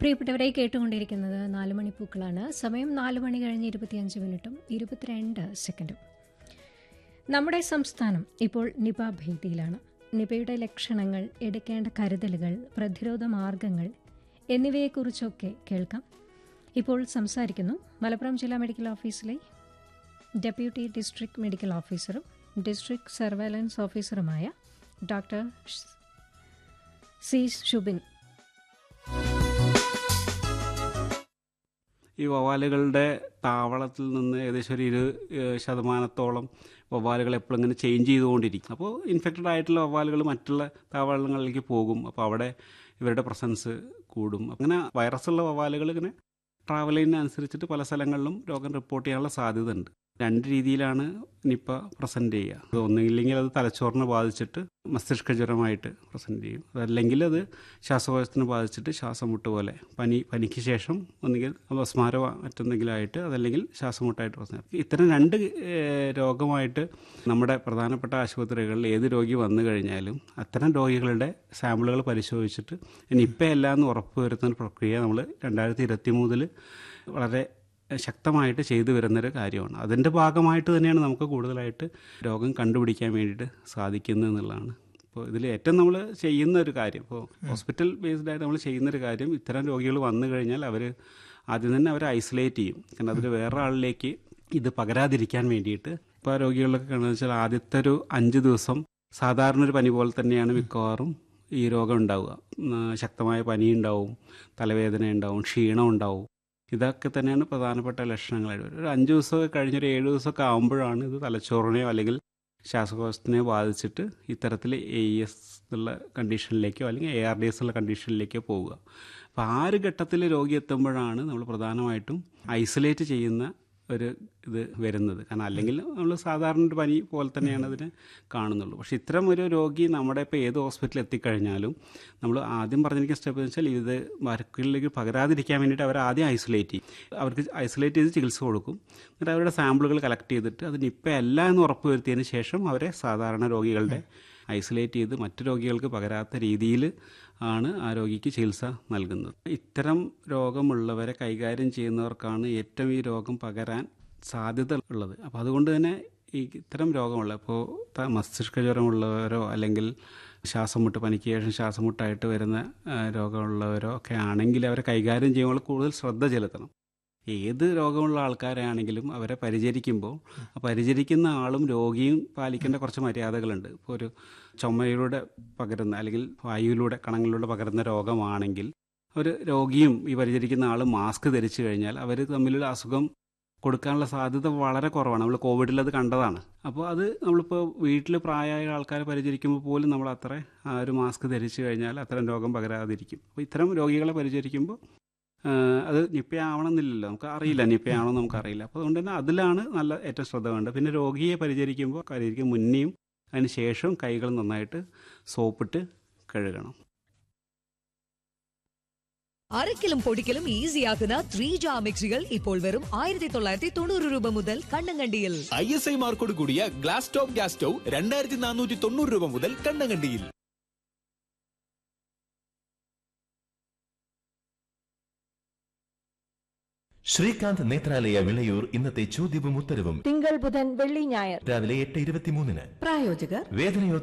പ്രിയപ്പെട്ടവരെ കേട്ടുകൊണ്ടിരിക്കുന്നത് നാല് മണിപ്പൂക്കളാണ് സമയം നാല് മണി കഴിഞ്ഞ് ഇരുപത്തിയഞ്ച് മിനിറ്റും ഇരുപത്തിരണ്ട് സെക്കൻഡും നമ്മുടെ സംസ്ഥാനം ഇപ്പോൾ നിപ ഭീതിയിലാണ് നിപയുടെ ലക്ഷണങ്ങൾ എടുക്കേണ്ട കരുതലുകൾ പ്രതിരോധ മാർഗങ്ങൾ എന്നിവയെക്കുറിച്ചൊക്കെ കേൾക്കാം ഇപ്പോൾ സംസാരിക്കുന്നു മലപ്പുറം ജില്ലാ മെഡിക്കൽ ഓഫീസിലെ ഡെപ്യൂട്ടി ഡിസ്ട്രിക്ട് മെഡിക്കൽ ഓഫീസറും ഡിസ്ട്രിക്ട് സർവൈലൻസ് ഓഫീസറുമായ ഡോക്ടർ സി ശുബിൻ ഈ വവ്വാലുകളുടെ താവളത്തിൽ നിന്ന് ഏകദേശം ഒരു ഇരു ഏഹ് ശതമാനത്തോളം വവ്വാലുകൾ എപ്പോഴും ഇങ്ങനെ ചേഞ്ച് ചെയ്തുകൊണ്ടിരിക്കും അപ്പോൾ ഇൻഫെക്റ്റഡ് ആയിട്ടുള്ള വവ്വാലുകൾ മറ്റുള്ള താവളങ്ങളിലേക്ക് പോകും അപ്പോൾ അവിടെ ഇവരുടെ പ്രസൻസ് കൂടും അങ്ങനെ വൈറസുള്ള വവ്വാലുകൾ ഇങ്ങനെ ട്രാവൽ ചെയ്യുന്നതനുസരിച്ചിട്ട് പല സ്ഥലങ്ങളിലും രോഗം റിപ്പോർട്ട് ചെയ്യാനുള്ള സാധ്യത ഉണ്ട് രണ്ട് രീതിയിലാണ് നിപ്പ പ്രസൻറ്റ് ചെയ്യുക അത് ഒന്നുമില്ലെങ്കിൽ അത് തലച്ചോറിനെ ബാധിച്ചിട്ട് മസ്തിഷ്ക ജ്വരമായിട്ട് പ്രസൻറ്റ് ചെയ്യും അതല്ലെങ്കിൽ അത് ശ്വാസകോശത്തിനെ ബാധിച്ചിട്ട് ശ്വാസം മുട്ട് പോലെ പനി പനിക്ക് ശേഷം ഒന്നുകിൽ അപസ്മാരോ മറ്റെന്തെങ്കിലും ആയിട്ട് അതല്ലെങ്കിൽ ശ്വാസം മുട്ടായിട്ട് പ്രസന്റ് ചെയ്യും. ഇത്തരം രണ്ട് ഏഹ്, രോഗമായിട്ട് നമ്മുടെ പ്രധാനപ്പെട്ട ആശുപത്രികളിൽ ഏത് രോഗി വന്നു കഴിഞ്ഞാലും അത്തരം രോഗികളുടെ സാമ്പിളുകൾ പരിശോധിച്ചിട്ട് നിപ്പയല്ല എന്ന് ഉറപ്പ് വരുത്തുന്ന പ്രക്രിയ നമ്മൾ രണ്ടായിരത്തി ഇരുപത്തി മൂന്നിൽ വളരെ ശക്തമായിട്ട് ചെയ്തു വരുന്നൊരു കാര്യമാണ് അതിൻ്റെ ഭാഗമായിട്ട് തന്നെയാണ് നമുക്ക് കൂടുതലായിട്ട് രോഗം കണ്ടുപിടിക്കാൻ വേണ്ടിയിട്ട് സാധിക്കുന്നത് എന്നുള്ളതാണ് ഇപ്പോൾ ഇതിൽ ഏറ്റവും നമ്മൾ ചെയ്യുന്ന ഒരു കാര്യം ഇപ്പോൾ ഹോസ്പിറ്റൽ ബേസ്ഡ് ആയിട്ട് നമ്മൾ ചെയ്യുന്ന ഒരു കാര്യം ഇത്തരം രോഗികൾ വന്നു കഴിഞ്ഞാൽ അവർ ആദ്യം തന്നെ അവരെ ഐസൊലേറ്റ് ചെയ്യും കാരണം അതിൽ വേറെ ആളിലേക്ക് ഇത് പകരാതിരിക്കാൻ വേണ്ടിയിട്ട് ഇപ്പോൾ ആ രോഗികളൊക്കെ കാണുന്നത് വെച്ചാൽ ആദ്യത്തെ ഒരു അഞ്ച് ദിവസം സാധാരണ ഒരു പനി പോലെ തന്നെയാണ് മിക്കവാറും ഈ രോഗം ഉണ്ടാവുക ഉം, ശക്തമായ പനി ഉണ്ടാവും തലവേദന ഉണ്ടാവും ക്ഷീണം ഉണ്ടാവും ഇതൊക്കെ തന്നെയാണ് പ്രധാനപ്പെട്ട ലക്ഷണങ്ങളായിട്ട് വരുന്നത്. ഒരു അഞ്ച് ദിവസമൊക്കെ കഴിഞ്ഞൊരു ഏഴ് ദിവസമൊക്കെ ആകുമ്പോഴാണ് ഇത് തലച്ചോറിനെയോ അല്ലെങ്കിൽ ശ്വാസകോശത്തിനെയോ ബാധിച്ചിട്ട് ഇത്തരത്തിൽ എ ഇ എസ് എന്നുള്ള കണ്ടീഷനിലേക്കോ അല്ലെങ്കിൽ എ ആർ ഡി എസ് ഉള്ള കണ്ടീഷനിലേക്കോ പോവുക അപ്പോൾ ആ ഒരു ഘട്ടത്തിൽ രോഗി എത്തുമ്പോഴാണ് നമ്മൾ പ്രധാനമായിട്ടും ഐസൊലേറ്റ് ചെയ്യുന്ന ഒരു ഇത് വരുന്നത് കാരണം അല്ലെങ്കിൽ നമ്മൾ സാധാരണ ഒരു പനി പോലെ തന്നെയാണ് അതിനെ കാണുന്നുള്ളൂ പക്ഷേ ഇത്തരം ഒരു രോഗി നമ്മുടെ ഇപ്പോൾ ഏത് ഹോസ്പിറ്റലിൽ എത്തിക്കഴിഞ്ഞാലും നമ്മൾ ആദ്യം പറഞ്ഞിരിക്കുന്ന സ്റ്റെപ്പ് എന്ന് വെച്ചാൽ ഇത് മരക്കുകളിലേക്ക് പകരാതിരിക്കാൻ വേണ്ടിയിട്ട് അവർ ആദ്യം ഐസൊലേറ്റ് ചെയ്യും അവർക്ക് ഐസൊലേറ്റ് ചെയ്ത് ചികിത്സ കൊടുക്കും എന്നിട്ട് അവരുടെ സാമ്പിളുകൾ കളക്ട് ചെയ്തിട്ട് അത് നിപ്പയല്ല എന്ന് ഉറപ്പ് വരുത്തിയതിന് ശേഷം അവരെ സാധാരണ രോഗികളുടെ ഐസൊലേറ്റ് ചെയ്ത് മറ്റു രോഗികൾക്ക് പകരാത്ത രീതിയിൽ ആണ് ആ രോഗിക്ക് ചികിത്സ നൽകുന്നത് ഇത്തരം രോഗമുള്ളവരെ കൈകാര്യം ചെയ്യുന്നവർക്കാണ് ഏറ്റവും ഈ രോഗം പകരാൻ സാധ്യത ഉള്ളത് അപ്പോൾ അതുകൊണ്ട് തന്നെ ഈ ഇത്തരം രോഗമുള്ള ഇപ്പോൾ ത- മസ്തിഷ്ക ജ്വരമുള്ളവരോ അല്ലെങ്കിൽ ശ്വാസം മുട്ട് പനിക്ക് ശേഷം ശ്വാസം മുട്ടായിട്ട് വരുന്ന ആ, രോഗമുള്ളവരോ ഒക്കെ ആണെങ്കിൽ അവരെ കൈകാര്യം ചെയ്യുമ്പോൾ കൂടുതൽ ശ്രദ്ധ ചെലുത്തണം ഏത് രോഗമുള്ള ആൾക്കാരാണെങ്കിലും അവരെ പരിചരിക്കുമ്പോൾ ആ പരിചരിക്കുന്ന ആളും രോഗിയും പാലിക്കേണ്ട കുറച്ച് മര്യാദകളുണ്ട് ഇപ്പോൾ ഒരു ചുമയിലൂടെ പകരുന്ന അല്ലെങ്കിൽ വായുവിലൂടെ കണങ്ങളിലൂടെ പകരുന്ന രോഗമാണെങ്കിൽ ഒരു രോഗിയും ഈ പരിചരിക്കുന്ന ആളും മാസ്ക് ധരിച്ചു കഴിഞ്ഞാൽ അവർ തമ്മിലുള്ള അസുഖം കൊടുക്കാനുള്ള സാധ്യത വളരെ കുറവാണ് നമ്മൾ കോവിഡിൽ അത് കണ്ടതാണ് അപ്പോൾ അത് നമ്മളിപ്പോൾ വീട്ടിൽ പ്രായമായ ആൾക്കാരെ പരിചരിക്കുമ്പോൾ പോലും നമ്മൾ അത്ര ആ ഒരു മാസ്ക് ധരിച്ചു കഴിഞ്ഞാൽ അത്തരം രോഗം പകരാതിരിക്കും അപ്പോൾ ഇത്തരം രോഗികളെ പരിചരിക്കുമ്പോൾ ആ, അത് നിപ്പയാവണമെന്നില്ലല്ലോ നമുക്ക് അറിയില്ല നിപ്പയാണോ നമുക്ക് അറിയില്ല അപ്പോൾ അതുകൊണ്ട് തന്നെ അതിലാണ് നല്ല ഏറ്റവും ശ്രദ്ധ വേണ്ടത് പിന്നെ രോഗിയെ പരിചരിക്കുമ്പോൾ പരിചരിക്കും മുന്നേയും അതിന് ശേഷവും കൈകൾ നന്നായിട്ട് സോപ്പിട്ട് കഴുകണം അരക്കലും പൊടിക്കലും ഈസിയാക്കുന്ന ത്രീ ജാ മിക്സികൾ ഇപ്പോൾ വെറും ആയിരത്തി തൊള്ളായിരത്തി തൊണ്ണൂറ് രൂപ മുതൽ കണ്ണങ്കണ്ടിയിൽ ഐ എസ് ഐ മാർക്കോട് കൂടിയ ഗ്ലാസ് ടോപ്പ് ഗ്യാസ് സ്റ്റൗ രണ്ടായിരത്തി നാനൂറ്റി തൊണ്ണൂറ് രൂപ മുതൽ കണ്ണങ്കണ്ടിയിൽ ശ്രീകാന്ത് നേത്രാലയ വിളയൂർ ഇന്നത്തെ ചോദ്യവും ഉത്തരവും തിങ്കൾ ബുധൻ വെള്ളി ഞായർ രാവിലെ എട്ട് ഇരുപത്തിമൂന്നിന് പ്രായോജകർ വേദനയോ